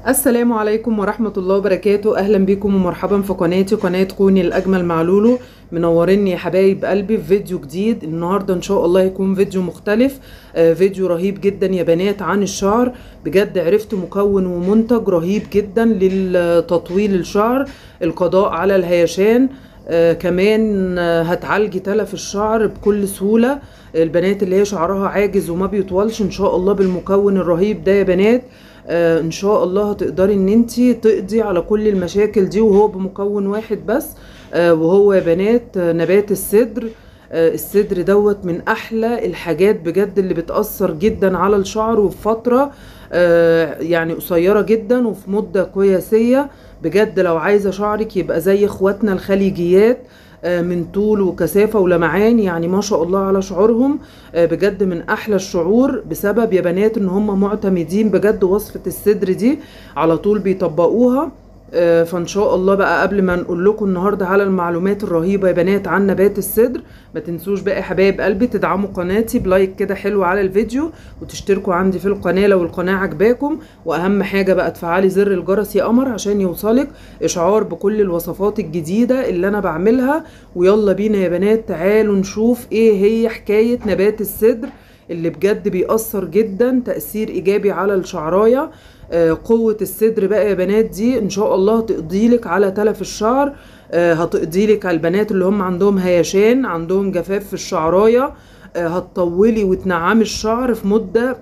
السلام عليكم ورحمة الله وبركاته أهلا بكم ومرحبا في قناتي قناة كوني الأجمل مع لولو منوريني يا حبايب قلبي في فيديو جديد النهاردة إن شاء الله يكون فيديو مختلف آه فيديو رهيب جدا يا بنات عن الشعر بجد عرفت مكون ومنتج رهيب جدا للتطويل الشعر القضاء على الهيشان آه كمان آه هتعالجي تلف الشعر بكل سهولة البنات اللي هي شعرها عاجز وما بيطولش ان شاء الله بالمكون الرهيب ده يا بنات آه ان شاء الله هتقدري ان انت تقضي على كل المشاكل دي وهو بمكون واحد بس آه وهو يا بنات آه نبات السدر آه السدر دوت من احلى الحاجات بجد اللي بتأثر جدا على الشعر وفي فترة آه يعني قصيرة جدا وفي مدة قياسية بجد لو عايزة شعرك يبقى زي اخواتنا الخليجيات من طول وكثافه ولمعان يعني ما شاء الله على شعورهم بجد من احلى الشعور بسبب يا بنات ان هم معتمدين بجد وصفه الصدر دي على طول بيطبقوها فان شاء الله بقى قبل ما نقول لكم النهارده على المعلومات الرهيبه يا بنات عن نبات الصدر ما تنسوش بقى يا حبايب قلبي تدعموا قناتي بلايك كده حلو على الفيديو وتشتركوا عندي في القناه لو القناه عجباكم واهم حاجه بقى تفعلي زر الجرس يا قمر عشان يوصلك اشعار بكل الوصفات الجديده اللي انا بعملها ويلا بينا يا بنات تعالوا نشوف ايه هي حكايه نبات الصدر اللي بجد بيأثر جدا تأثير إيجابي على الشعراية آه قوة الصدر بقى يا بنات دي إن شاء الله هتقضيلك على تلف الشعر آه هتقضيلك على البنات اللي هم عندهم هيشان عندهم جفاف في الشعراية آه هتطولي وتنعمي الشعر في مدة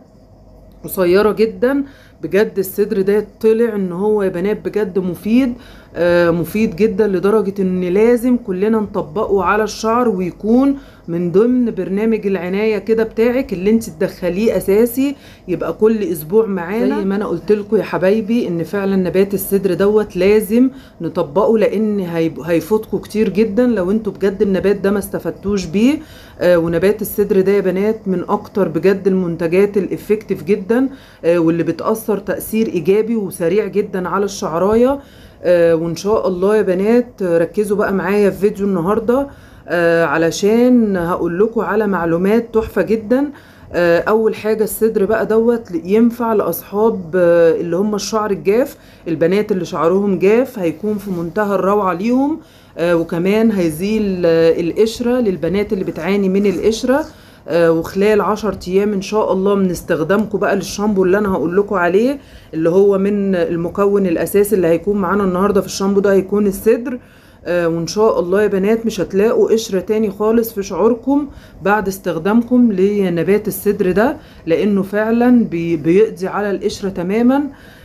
قصيرة جدا بجد الصدر ده طلع ان هو يا بنات بجد مفيد آه مفيد جدا لدرجة ان لازم كلنا نطبقه على الشعر ويكون من ضمن برنامج العناية كده بتاعك اللي انت تدخليه اساسي يبقى كل اسبوع معانا زي ما انا قلت لكم يا حبايبي ان فعلا نبات الصدر دوت لازم نطبقه لان هيفوتكم كتير جدا لو انتوا بجد النبات ده ما استفدتوش بيه آه ونبات الصدر ده يا بنات من اكتر بجد المنتجات الافكتيف جدا آه واللي بتأثر تأثير ايجابي وسريع جدا على الشعرايه آه وان شاء الله يا بنات ركزوا بقى معايا في فيديو النهارده آه علشان هقول لكم على معلومات تحفه جدا آه اول حاجه الصدر بقى دوت ينفع لاصحاب آه اللي هم الشعر الجاف البنات اللي شعرهم جاف هيكون في منتهى الروعه ليهم آه وكمان هيزيل آه القشره للبنات اللي بتعاني من القشره آه وخلال عشر ايام ان شاء الله من استخدامكم بقى للشامبو اللي انا هقول لكم عليه اللي هو من المكون الاساسي اللي هيكون معانا النهارده في الشامبو ده هيكون الصدر آه وان شاء الله يا بنات مش هتلاقوا قشرة تاني خالص في شعوركم بعد استخدامكم لنبات الصدر ده لانه فعلا بي بيقضي على القشرة تماما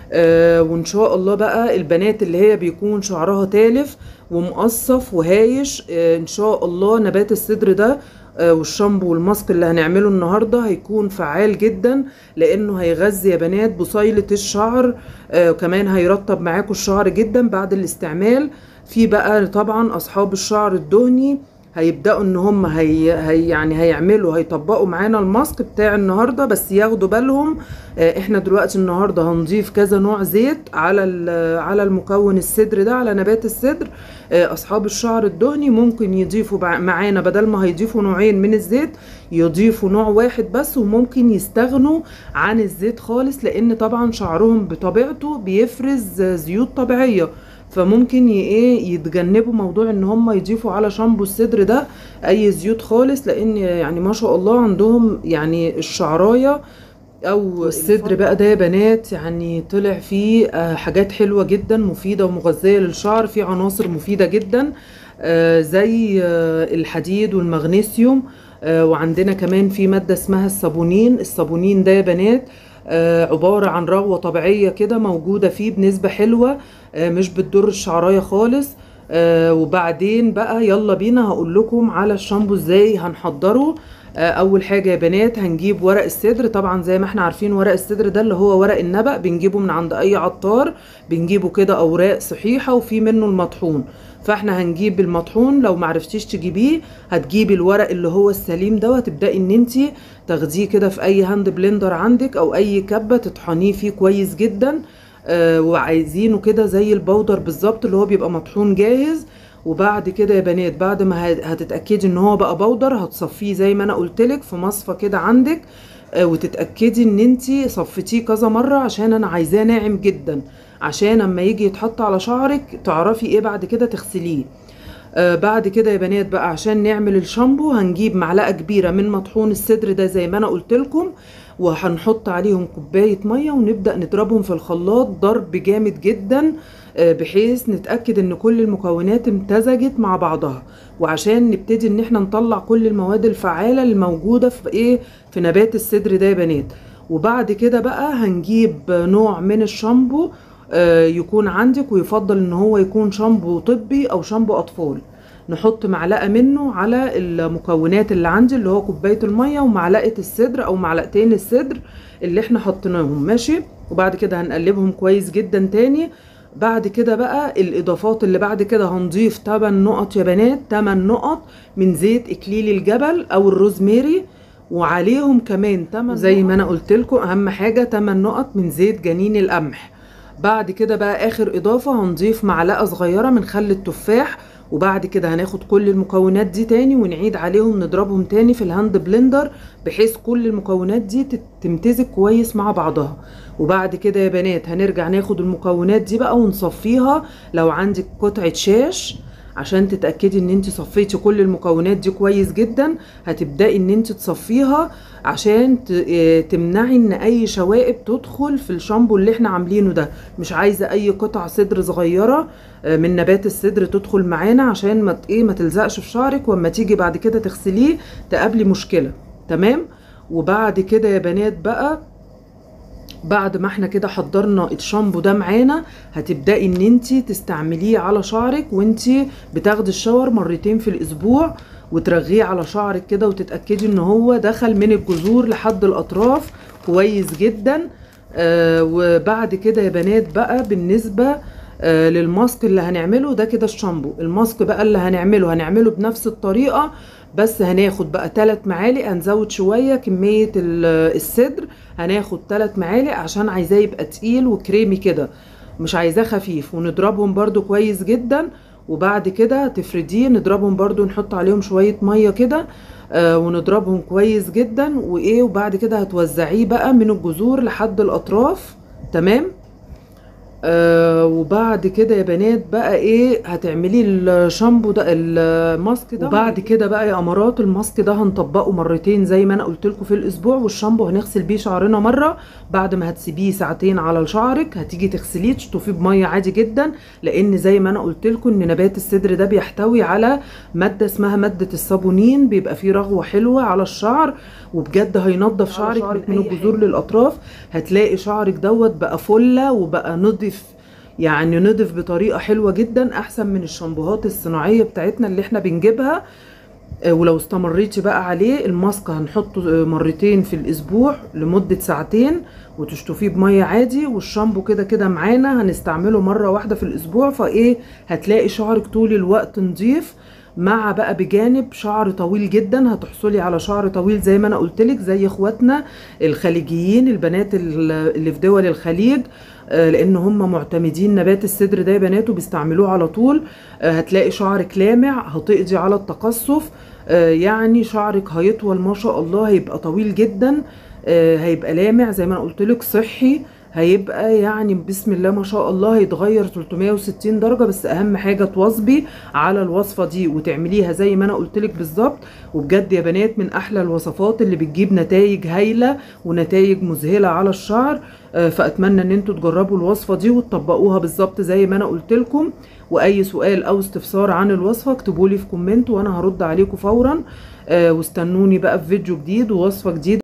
آه وان شاء الله بقى البنات اللي هي بيكون شعرها تالف ومقصف وهايش آه ان شاء الله نبات الصدر ده والشامبو والماسك اللي هنعمله النهارده هيكون فعال جدا لانه هيغذي يا بنات بصيله الشعر آه وكمان هيرطب معاكم الشعر جدا بعد الاستعمال في بقى طبعا اصحاب الشعر الدهني هيبداوا ان هم هي, هي يعني هيعملوا هيطبقوا معانا الماسك بتاع النهارده بس ياخدوا بالهم آه احنا دلوقتي النهارده هنضيف كذا نوع زيت على على المكون الصدر ده على نبات الصدر آه اصحاب الشعر الدهني ممكن يضيفوا معانا بدل ما هيضيفوا نوعين من الزيت يضيفوا نوع واحد بس وممكن يستغنوا عن الزيت خالص لان طبعا شعرهم بطبيعته بيفرز زيوت طبيعيه فممكن ايه يتجنبوا موضوع ان هم يضيفوا على شامبو الصدر ده اي زيوت خالص لان يعني ما شاء الله عندهم يعني الشعرايه او الصدر بقى ده يا بنات يعني طلع فيه حاجات حلوه جدا مفيده ومغذيه للشعر فيه عناصر مفيده جدا زي الحديد والمغنيسيوم وعندنا كمان في ماده اسمها الصابونين الصابونين ده يا بنات آه عبارة عن رغوة طبيعية كده موجودة فيه بنسبة حلوة آه مش بتضر الشعراية خالص آه وبعدين بقى يلا بينا هقول لكم على الشامبو ازاي هنحضره اول حاجه يا بنات هنجيب ورق الصدر طبعا زي ما احنا عارفين ورق الصدر ده اللي هو ورق النبق بنجيبه من عند اي عطار بنجيبه كده اوراق صحيحه وفي منه المطحون فاحنا هنجيب المطحون لو معرفتيش تجيبيه هتجيبي الورق اللي هو السليم ده وتبداي ان انت تاخديه كده في اي هاند بلندر عندك او اي كبه تطحنيه فيه كويس جدا آه وعايزينه كده زي البودر بالظبط اللي هو بيبقى مطحون جاهز وبعد كده يا بنات بعد ما هتتاكدي ان هو بقى بودر هتصفيه زي ما انا قلتلك في مصفى كده عندك آه، وتتاكدي ان انت صفتيه كذا مره عشان انا عايزاه ناعم جدا عشان اما يجي يتحط على شعرك تعرفي ايه بعد كده تغسليه آه بعد كده يا بنات بقى عشان نعمل الشامبو هنجيب معلقه كبيره من مطحون الصدر ده زي ما انا قلت لكم وهنحط عليهم كوبايه ميه ونبدا نضربهم في الخلاط ضرب جامد جدا آه بحيث نتاكد ان كل المكونات امتزجت مع بعضها وعشان نبتدي ان احنا نطلع كل المواد الفعاله الموجوده في ايه في نبات الصدر ده يا بنات وبعد كده بقى هنجيب نوع من الشامبو آه، يكون عندك ويفضل ان هو يكون شامبو طبي او شامبو اطفال نحط معلقه منه على المكونات اللي عندي اللي هو كوبايه الميه ومعلقه الصدر او معلقتين الصدر اللي احنا حطيناهم ماشي وبعد كده هنقلبهم كويس جدا تاني بعد كده بقى الاضافات اللي بعد كده هنضيف 8 نقط يا بنات 8 نقط من زيت اكليل الجبل او الروزماري وعليهم كمان 8 زي ما انا قلت لكم اهم حاجه 8 نقط من زيت جنين القمح بعد كده بقى اخر اضافه هنضيف معلقه صغيره من خل التفاح وبعد كده هناخد كل المكونات دي تاني ونعيد عليهم نضربهم تاني في الهاند بلندر بحيث كل المكونات دي تمتزج كويس مع بعضها وبعد كده يا بنات هنرجع ناخد المكونات دي بقى ونصفيها لو عندك قطعة شاش عشان تتاكدي ان انت صفيتي كل المكونات دي كويس جدا هتبداي ان انت تصفيها عشان تمنعي ان اي شوائب تدخل في الشامبو اللي احنا عاملينه ده مش عايزه اي قطع صدر صغيره من نبات الصدر تدخل معانا عشان ما ايه ما تلزقش في شعرك واما تيجي بعد كده تغسليه تقابلي مشكله تمام وبعد كده يا بنات بقى بعد ما احنا كده حضرنا الشامبو ده معانا هتبداي ان انت تستعمليه على شعرك وانت بتاخدي الشاور مرتين في الاسبوع وترغيه على شعرك كده وتتاكدي ان هو دخل من الجذور لحد الاطراف كويس جدا آه وبعد كده يا بنات بقى بالنسبه آه للماسك اللي هنعمله ده كده الشامبو الماسك بقى اللي هنعمله هنعمله بنفس الطريقه بس هناخد بقى 3 معالق هنزود شويه كميه الصدر هناخد 3 معالق عشان عايزاه يبقى تقيل وكريمي كده مش عايزاه خفيف ونضربهم برده كويس جدا وبعد كده تفرديه نضربهم برده نحط عليهم شويه ميه كده آه ونضربهم كويس جدا وايه وبعد كده هتوزعيه بقى من الجذور لحد الاطراف تمام آه وبعد كده يا بنات بقى ايه هتعملي الشامبو ده الماسك ده وبعد كده بقى يا امارات الماسك ده هنطبقه مرتين زي ما انا قلت لكم في الاسبوع والشامبو هنغسل بيه شعرنا مره بعد ما هتسيبيه ساعتين على شعرك هتيجي تغسليه تشطفيه بميه عادي جدا لان زي ما انا قلت لكم ان نبات الصدر ده بيحتوي على ماده اسمها ماده الصابونين بيبقى فيه رغوه حلوه على الشعر وبجد هينضف شعرك, شعرك من الجذور للاطراف هتلاقي شعرك دوت بقى فله وبقى نضف يعني نضف بطريقه حلوه جدا احسن من الشامبوهات الصناعيه بتاعتنا اللي احنا بنجيبها ولو استمريتي بقى عليه الماسك هنحطه مرتين في الاسبوع لمده ساعتين وتشطفيه بميه عادي والشامبو كده كده معانا هنستعمله مره واحده في الاسبوع فايه هتلاقي شعرك طول الوقت نظيف مع بقى بجانب شعر طويل جدا هتحصلي على شعر طويل زي ما انا قلتلك زي اخواتنا الخليجيين البنات اللي في دول الخليج لان هم معتمدين نبات الصدر ده يا بنات وبيستعملوه على طول هتلاقي شعرك لامع هتقضي على التقصف يعني شعرك هيطول ما شاء الله هيبقى طويل جدا هيبقى لامع زي ما انا قلت لك صحي هيبقى يعني بسم الله ما شاء الله هيتغير 360 درجة بس اهم حاجة تواظبي على الوصفة دي وتعمليها زي ما انا قلتلك بالظبط وبجد يا بنات من احلى الوصفات اللي بتجيب نتائج هايلة ونتائج مذهلة على الشعر فاتمنى ان انتوا تجربوا الوصفة دي وتطبقوها بالظبط زي ما انا قلتلكم واي سؤال او استفسار عن الوصفة اكتبولي في كومنت وانا هرد عليكم فورا واستنوني بقى في فيديو جديد ووصفة جديدة